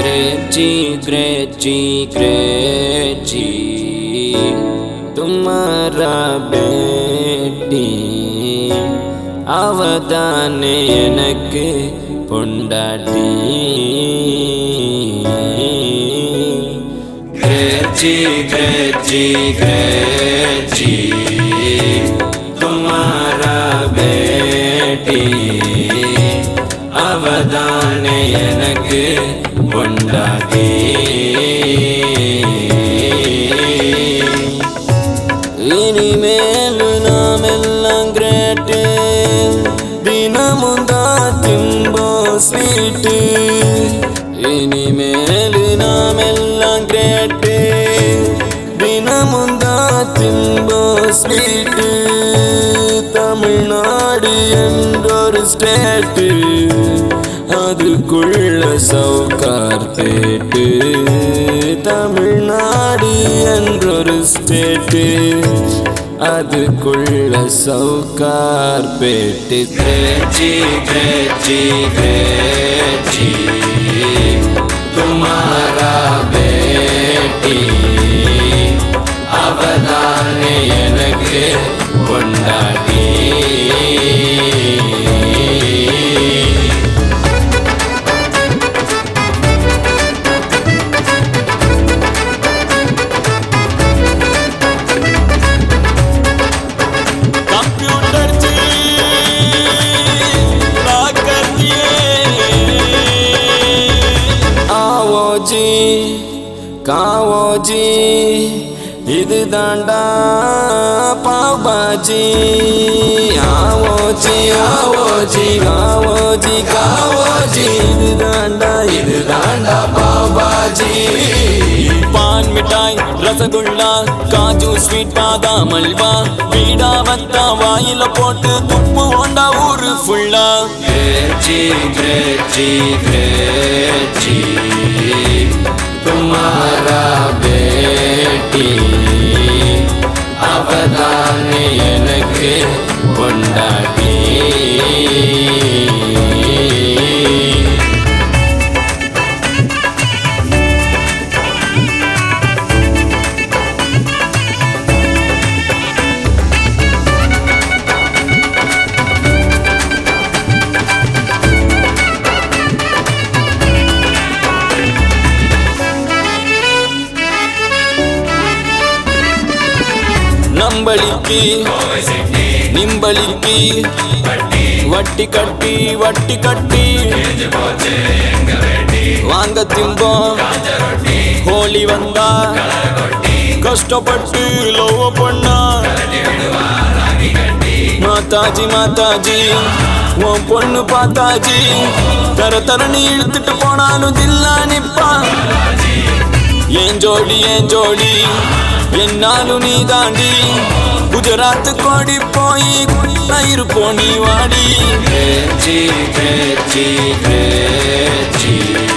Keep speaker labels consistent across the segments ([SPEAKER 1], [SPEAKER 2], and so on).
[SPEAKER 1] ग्रेची ग्रेची ग्रेची तुम्हारा बेटी அவதானே எனக்கு பொண்டாட்டி கிரேச்சி கிரேச்சி கிரேச்சி तुम्हारा बेटी அவதானே எனக்கு பொண்டாட்டி இனிமேல் நாம் எல்லாம் கிரேட்டு தினமும் தான் திம்போ ஸ்வீட்டு இனிமேல் நாம் எல்லாம் கிரேட்டு தினமும் தான் திம்போ ஸ்வீட்டு தமிழ்நாடு என்றொரு ஸ்டேட்டு அதுக்குள்ள சவுக்கார் பேட்டு தமிழ்நாடு என்றொரு ஸ்டேட்டு அதுக்குள்ள சவுக்கார் பேட்டு கிரேச்சி கிரேச்சி கிரேச்சி துமாரா பேட்டி அவதானே எனக்கு கொண்டாடி कंप्यूटर जी ना कर दिए आओ जी காவோ ஜி இது தாண்டா பாபாஜி ஆவோ ஜி ஆவோ ஜி ஆவோ ஜி காவோ ஜி இது தாண்டா இது தாண்டா பாபாஜி பான் மிட்டாய் ரசகுல்லா காஜு ஸ்வீட் பாதாம் அல்வா பீடா வத்தா வாயில போட்டு துப்பு ஓண்டா ஊரு ஃபுல்லா கிரேச்சி கிரேச்சி கிரேச்சி तुम्हारा बेटी அவதானே எனக்கு கொண்டாடி நம்பளிக்கு நிம்பளிக்கு வட்டி கட்டி வட்டி கட்டி வாங்க திம்போம் ஹோலி வந்தா கஷ்டப்பட்டு லவ் பண்ணா மாதாஜி மாதாஜி உன் பொண்ணு பார்த்தாஜி தர தரணி இழுத்துட்டு போனாலும் தில்லா நிப்பா ஏன் ஜோடி ஏன் ஜோடி என்னாலும் நீ தாண்டி குஜராத் கோடி போய் இருப்போம் நீ வாடி கிரேச்சி கிரேச்சி கிரேச்சி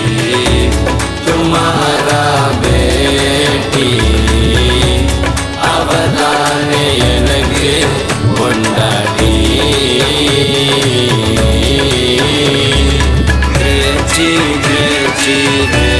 [SPEAKER 1] துமாரா பேட்டி அவதானே எனக்கு கொண்டாடி கிரேச்சி கிரேச்சி கிரேச்சி